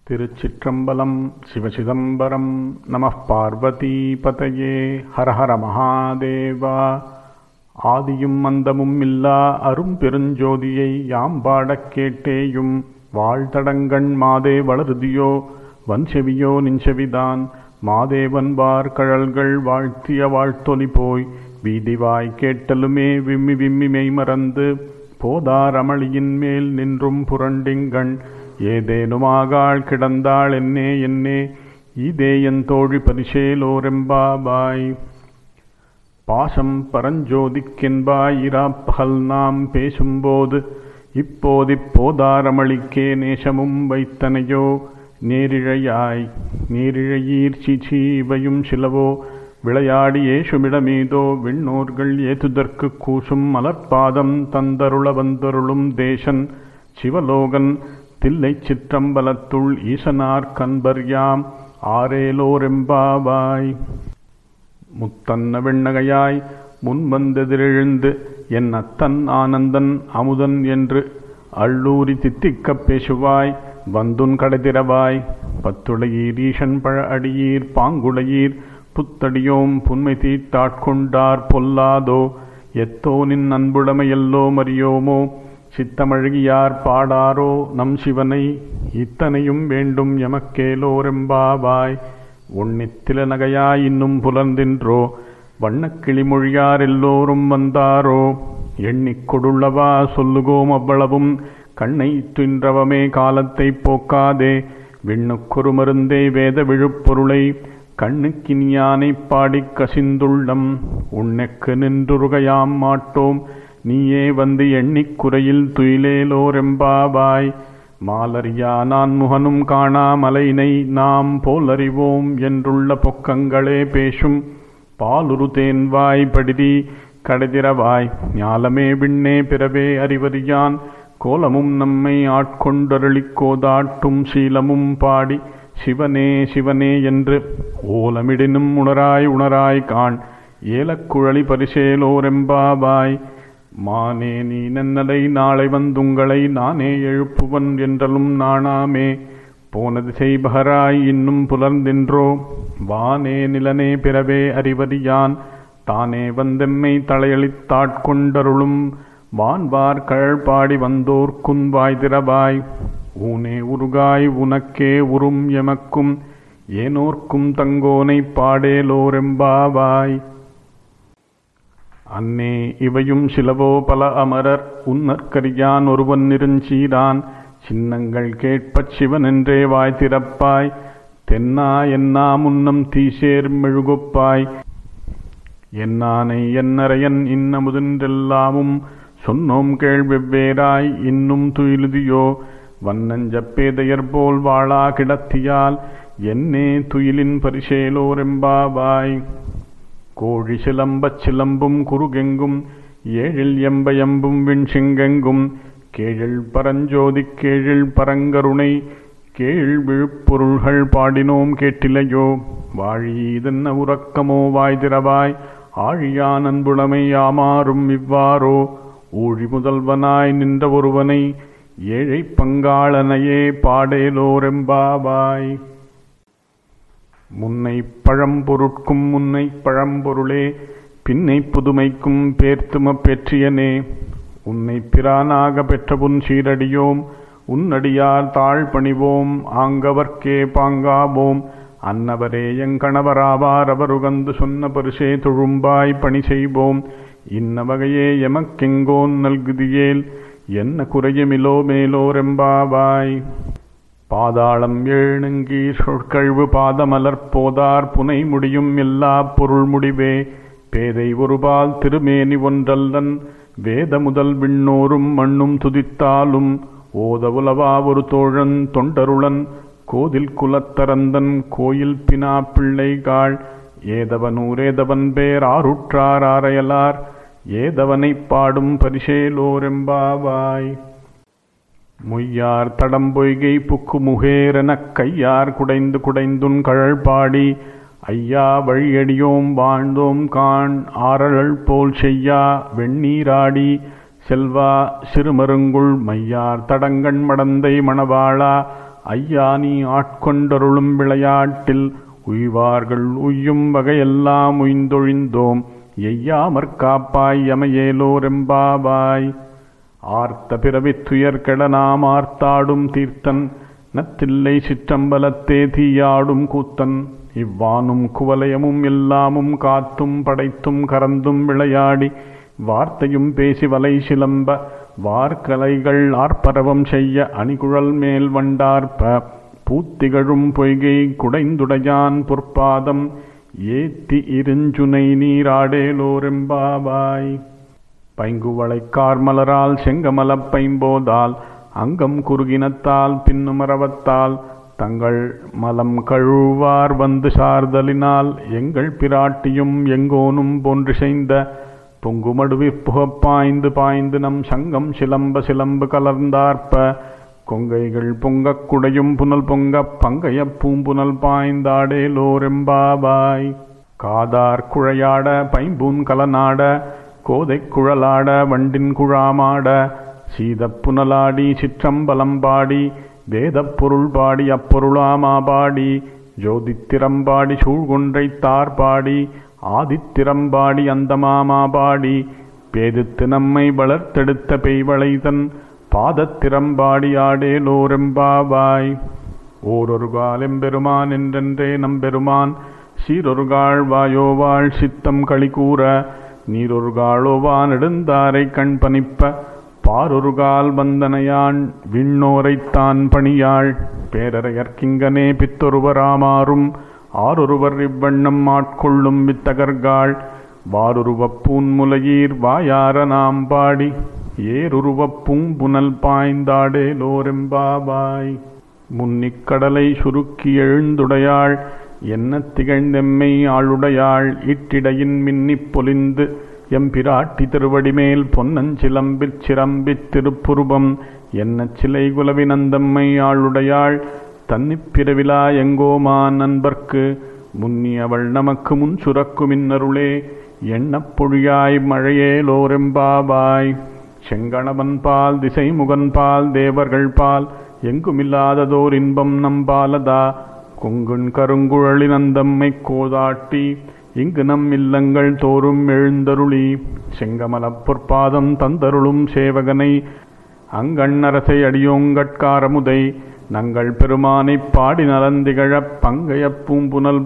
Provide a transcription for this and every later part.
திருச்சிற்றம்பலம் சிவசிதம்பரம் நம பார்வதி பதையே ஹரஹர மகாதேவா ஆதியும் அந்தமும் இல்லா அரும் பெருஞ்சோதியை யாம் பாடக் கேட்டேயும் வாழ்தடங்கண் மாதே வளருதியோ வன்செவியோ நின்செவிதான் மாதேவன்பார் கழல்கள் வாழ்த்திய வாழ்த்தொலி போய் வீதிவாய் கேட்டலுமே விம்மி விம்மி மெய்மறந்து போதார் அமளியின் மேல் நின்றும் புரண்டிங்கண் ஏதேனுமாகாள் கிடந்தாள் என்னே என்னே இதே என் தோழி பரிசேலோரெம்பாபாய் பாசம் பரஞ்சோதிக்கென்பாய் இராப்பகல் நாம் பேசும்போது இப்போதிப்போதாரமளிக்கே நேசமும் வைத்தனையோ நேரிழையாய் நேரிழையீர் சிச்சீவையும் சிலவோ விளையாடி ஏசுமிடமீதோ விண்ணோர்கள் ஏத்துதற்கு கூசும் மலர்பாதம் தந்தருள வந்தருளும் தேசன் சிவலோகன் தில்லைச் சிற்றம்பலத்துள் ஈசனார் கண்பர்யாம் ஆரேலோரெம்பாவாய் முத்தன்ன வெண்ணகையாய் முன்வந்தெதிரெழுந்து என் அத்தன் ஆனந்தன் அமுதன் என்று அள்ளூரி தித்திக்கப் பேசுவாய் வந்துன் கடைதிரவாய் பத்துளையீர் ஈசன் பழ அடியீர் பாங்குளையீர் புத்தடியோம் புன்மை தீட்டாட்கொண்டார் பொல்லாதோ எத்தோனின் அன்புடைமையெல்லோ மறியோமோ சித்தமழகியார் பாடாரோ நம் சிவனை இத்தனையும் வேண்டும் எமக்கேலோரெம்பாவாய் உன்னித்தில நகையாய் இன்னும் புலர்ந்தின்றோ வண்ணக்கிளி மொழியார் எல்லோரும் வந்தாரோ எண்ணிக் கொடுள்ளவா சொல்லுகோம் அவ்வளவும் கண்ணை துன்றவமே காலத்தை போக்காதே விண்ணுக்கொரு மருந்தே வேத விழுப்பொருளை கண்ணுக்கினியானை பாடிக் கசிந்துள்ளம் உன்னைக்கு நின்றுருகையாம் மாட்டோம் நீயே வந்து எண்ணிக் குறையில் துயிலேலோரெம்பாவாய் மாலரியா நான் முகனும் காணா மலையினை நாம் போலறிவோம் என்றுள்ள பொக்கங்களே பேசும் பாலுரு தேன்வாய் படிதி கடைதிரவாய் ஞாலமே விண்ணே பிறவே அறிவறியான் கோலமும் நம்மை ஆட்கொண்டருளிக் கோதாட்டும் சீலமும் பாடி சிவனே சிவனே என்று ஓலமிடினும் உணராய் உணராய் காண் ஏலக்குழலி பரிசேலோரெம்பாவாய் மானே நீ நன்னலை நாளை வந்துங்களை நானே எழுப்புவன் என்றலும் நாணாமே போனது செய்பகராய் இன்னும் புலர்ந்தின்றோ வானே நிலனே பிறவே அறிவறியான் தானே வந்தெம்மை தலையளித்தாட்கொண்டருளும் வான்வார் கழல் பாடி வந்தோர்க்குன் வாய் திறவாய் ஊனே உருகாய் உனக்கே உறும் எமக்கும் ஏனோர்க்கும் தங்கோனைப் பாடேலோரெம்பாவாய் அன்னே இவையும் சிலவோ பல அமரர் உன்னற்கரியான் ஒருவன் நெருஞ்சீரான் சின்னங்கள் கேட்பச் சிவனென்றே வாய் திறப்பாய் தென்னா என்னா முன்னம் தீசேர் மெழுகுப்பாய் என்னானை என்னரையன் இன்னமுதென்றெல்லாமும் சொன்னோம் கேள் வெவ்வேறாய் இன்னும் துயிலுதியோ வண்ணஞ்சப்பேதையர் போல் வாழா கிடத்தியால் என்னே துயிலின் பரிசேலோரெம்பாவாய் கோழி சிலம்பச் சிலம்பும் குறுகெங்கும் ஏழில் எம்ப எம்பும் விண்சிங்கெங்கும் கேழில் பரஞ்சோதிக் கேழில் பரங்கருணை கேள் விழுப்பொருள்கள் பாடினோம் கேட்டிலையோ வாழி இதென்ன உறக்கமோ வாய்திரவாய் ஆழியான் அன்புடைமை யாமாறும் இவ்வாறோ ஊழி முதல்வனாய் நின்ற ஒருவனை ஏழை பங்காளனையே பாடேலோரெம்பாவாய் முன்னை பழம்பொருட்கும் முன்னை பழம்பொருளே பின்னை புதுமைக்கும் பேர்த்தும பெற்றியனே உன்னை பிரானாக பெற்ற புன் சீரடியோம் உன்னடியார் தாழ் பணிவோம் ஆங்கவர்க்கே பாங்காவோம் அன்னவரே எங்கணவராவார் அவருகந்து சொன்ன பரிசே தொழும்பாய் பணி செய்வோம் இன்ன வகையே எமக்கெங்கோன் நல்குதியேல் என்ன குறையுமிலோ மேலோரெம்பாவாய் பாதாளம் எழுநங்கீர் சொற்கழ்வு பாதமலர் போதார் புனை முடியும் எல்லா பொருள் முடிவே பேதை ஒருபால் திருமேனி ஒன்றல்லன் வேத முதல் விண்ணோரும் மண்ணும் துதித்தாலும் ஓத உலவா ஒரு தோழன் தொண்டருளன் கோதில் குலத்தரந்தன் கோயில் பினா பிள்ளைகாள் ஏதவனூரேதவன் பேர் ஆருற்றார் ஆரையலார் ஏதவனைப் பாடும் பரிசேலோரெம்பாவாய் மொய்யார் தடம் பொய்கை புக்கு முகேரெனக் கையார் குடைந்து குடைந்துன் கழல் பாடி ஐயா வழியடியோம் வாழ்ந்தோம் காண் ஆரழல் போல் செய்யா வெண்ணீராடி செல்வா சிறுமருங்குள் மையார் தடங்கண் மடந்தை மணவாளா ஐயா நீ ஆட்கொண்டருளும் விளையாட்டில் உய்வார்கள் உய்யும் வகையெல்லாம் உய்ந்தொழிந்தோம் எய்யாமற் காப்பாய் எமையேலோரெம்பாவாய் ஆர்த்த பிறவித் துயர்கெட நாம் ஆர்த்தாடும் தீர்த்தன் நத்தில்லை சிற்றம்பலத்தே தீயாடும் கூத்தன் இவ்வானும் குவலயமும் எல்லாமும் காத்தும் படைத்தும் கறந்தும் விளையாடி வார்த்தையும் பேசி வலை சிலம்ப வார்கலைகள் ஆர்ப்பரவம் செய்ய அணிகுழல் மேல் வண்டார்ப்ப பூத்திகழும் பொய்கை குடைந்துடையான் பொற்பாதம் ஏத்தி இருஞ்சுனை நீராடேலோரெம்பாவாய் பைங்குவளைக்கார் மலரால் செங்கமலப் பைம்போதால் அங்கம் குறுகினத்தால் பின்னுமரவத்தால் தங்கள் மலம் கழுவார் வந்து சார்தலினால் எங்கள் பிராட்டியும் எங்கோனும் போன்றிசைந்த பொங்குமடுவிற் புகப் பாய்ந்து பாய்ந்து நம் சங்கம் சிலம்ப சிலம்பு கலர்ந்தார்ப்ப கொங்கைகள் பொங்கக் குடையும் புனல் பொங்கப் பங்கையப் பூம்புனல் பாய்ந்தாடேலோரெம்பாவாய் காதார் குழையாட பைம்பூன் கலநாட கோதை குழலாட வண்டின் குழாமாட சீதப் புனலாடி சிற்றம்பலம் பாடி வேதப் பொருள் பாடி அப்பொருளாமா பாடி ஜோதித்திரம்பாடி சூழ்கொன்றைத்தார் பாடி ஆதித்திரம்பாடி அந்தமாமா பாடி பேதித்து நம்மை வளர்த்தெடுத்த பெய்வளைதன் பாதத்திரம்பாடி ஆடேலோரெம்பாவாய் ஓரொரு காலெம்பெருமான் என்றென்றே நம்பெருமான் சீரொருகாள் வாயோவாள் சித்தம் களிகூற நீரொருகாளோவா நெடுந்தாரை கண் பனிப்ப பாரொருகால் வந்தனையான் விண்ணோரைத்தான் பணியாள் பேரறையர்க்கிங்கனே பித்தொருவராமாறும் ஆரொருவர் இவ்வண்ணம் ஆட்கொள்ளும் வித்தகர்காள் வாருருவப் பூன்முலையீர் வாயார நாம் பாடி ஏருருவப் பூம்புனல் பாய்ந்தாடேலோரெம்பாவாய் முன்னிக்கடலை சுருக்கி எழுந்துடையாள் என்ன திகழ்ந்தெம்மை ஆளுடையாள் இட்டிடையின் மின்னிப் பொலிந்து எம்பிராட்டி திருவடிமேல் பொன்னஞ்சிலம்பிற் சிரம்பித் திருப்புருவம் என்ன சிலை குலவினந்தம்மை ஆளுடையாள் தன்னிப் பிறவிலா எங்கோமா நண்பர்க்கு முன்னி அவள் நமக்கு முன் சுரக்குமின்னருளே எண்ணப் பொழியாய் மழையேலோரெம்பாவாய் செங்கணவன் பால் திசைமுகன் பால் தேவர்கள் பால் எங்குமில்லாததோர் இன்பம் நம்பாலதா கொங்குண் கருங்குழலின் அந்தம்மை கோதாட்டி இங்கு நம் இல்லங்கள் தோறும் எழுந்தருளி செங்கமலப் பொற்பாதம் தந்தருளும் சேவகனை அங்கண்ணரசை அடியோங்கட்காரமுதை நங்கள் பெருமானைப் பாடி நலந்திகழப் பங்கையப் பூம்புனல்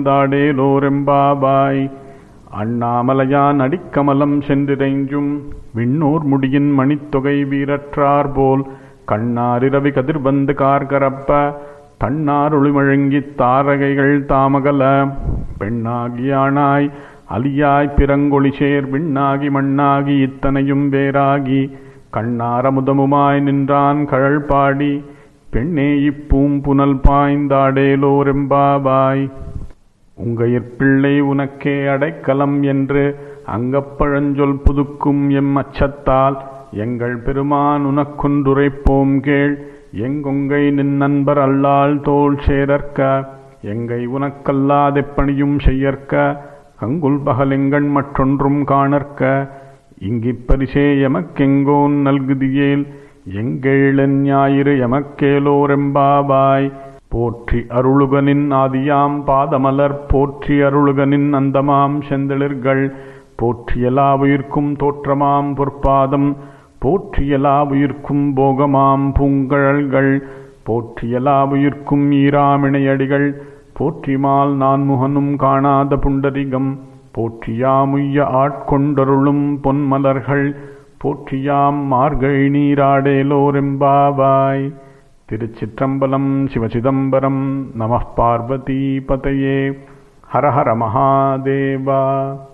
பாய்ந்தாடேலோரெம்பாபாய் அண்ணாமலையான் அடிக்கமலம் சென்றிரைஞ்சும் விண்ணோர் முடியின் மணித்தொகை வீரற்றார் போல் கண்ணாரிரவி கதிர்வந்து கார்கரப்ப தன்னார் ஒளிமழங்கித் தாரகைகள் தாமகல பெண்ணாகியானாய் அலியாய் பிறங்கொழிசேர் விண்ணாகி மண்ணாகி இத்தனையும் வேறாகி கண்ணாரமுதமுமாய் நின்றான் கழல் பாடி பெண்ணே இப்பூம்புனல் பாய்ந்தாடேலோரெம்பாவாய் உங்கையிற் பிள்ளை உனக்கே அடைக்கலம் என்று அங்கப்பழஞ்சொல் புதுக்கும் எம் அச்சத்தால் எங்கள் பெருமான் உனக்கொன்றுரைப்போம் கேள் எங்கொங்கை நின் நண்பர் அல்லால் தோல் சேரற்க எங்கை உனக்கல்லாதெப்பணியும் செய்யற்க கங்குல் பகலெங்கண் மற்றொன்றும் காணற்க இங்கிப் பரிசே எமக்கெங்கோன் நல்குதியேல் எங்கேளன் ஞாயிறு எமக்கேலோரெம்பாவாய் போற்றி அருளுகனின் ஆதியாம் பாதமலர் போற்றி அருளுகனின் அந்தமாம் செந்தளிர்கள் போற்றியலா உயிர்க்கும் தோற்றமாம் பொற்பாதம் போற்றியலா உயிர்க்கும் போகமாம் பூங்கழல்கள் போற்றியலா உயிர்க்கும் ஈராமிணையடிகள் போற்றிமால் நான் முகனும் காணாத புண்டரிகம் போற்றியாமுய்ய ஆட்கொண்டருளும் பொன்மலர்கள் போற்றியாம் மார்கழி நீராடேலோரெம்பாவாய் திருச்சிற்றம்பலம் சிவசிதம்பரம் நம பார்வதி பதையே ஹர ஹர மகாதேவா